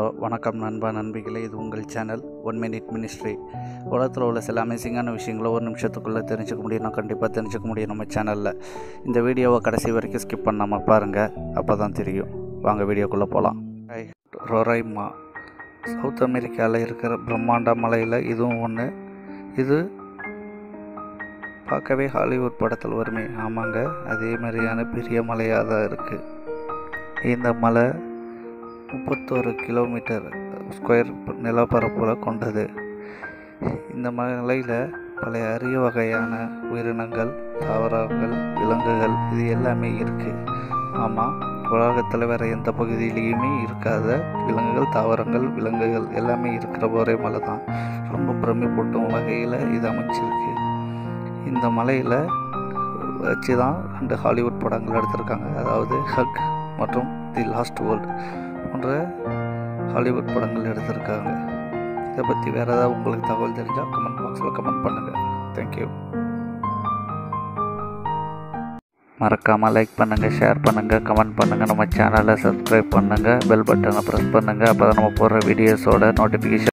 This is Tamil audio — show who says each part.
Speaker 1: வணக்கம் நண்பா நண்பிகளே இது உங்கள் சேனல் ஒன் மினிட் மினிஸ்ட்ரி உலகத்தில் உள்ள சில அமேசிங்கான விஷயங்களை ஒரு நிமிஷத்துக்குள்ளே தெரிஞ்சுக்க முடியும் நான் கண்டிப்பாக தெரிஞ்சுக்க முடியும் நம்ம சேனலில் இந்த வீடியோவை கடைசி வரைக்கும் ஸ்கிப் பண்ணாமல் பாருங்கள் அப்போ தான் தெரியும் வாங்க வீடியோக்குள்ளே போகலாம் ரொரைமா சவுத் அமெரிக்காவில் இருக்கிற பிரம்மாண்ட மலையில் இதுவும் ஒன்று இது பார்க்கவே ஹாலிவுட் படத்தில் வருமே ஆமாங்க அதே மாதிரியான பெரிய மலையாக தான் இருக்குது இந்த மலை முப்பத்தோரு கிலோமீட்டர் ஸ்கொயர் நிலப்பரப்பில் கொண்டது இந்த மலையில் பல அரிய வகையான உயிரினங்கள் தாவரங்கள் விலங்குகள் இது எல்லாமே இருக்குது ஆமாம் உலகத்தில் வேறு எந்த பகுதியிலையுமே இருக்காத விலங்குகள் தாவரங்கள் விலங்குகள் எல்லாமே இருக்கிற ஒரே மலை தான் ரொம்ப பிரமிப்பூட்டும் வகையில் இது அமைச்சிருக்கு இந்த மலையில் வச்சு தான் ரெண்டு ஹாலிவுட் படங்கள் எடுத்திருக்காங்க அதாவது ஹக் மற்றும் தி லாஸ்ட் வேர்ல்டு போன்ற ஹாலிவுட் படங்கள் எடுத்திருக்காங்க இதை பற்றி வேறு ஏதாவது உங்களுக்கு தகவல் தெரிஞ்சால் கமெண்ட் பாக்ஸில் கமெண்ட் பண்ணுங்கள் தேங்க்யூ மறக்காமல் லைக் பண்ணுங்கள் ஷேர் பண்ணுங்கள் கமெண்ட் பண்ணுங்கள் நம்ம சேனலை சப்ஸ்கிரைப் பண்ணுங்கள் பெல் பட்டனை ப்ரெஸ் பண்ணுங்கள் அப்போ தான் நம்ம போடுற வீடியோஸோட நோட்டிஃபிகேஷன்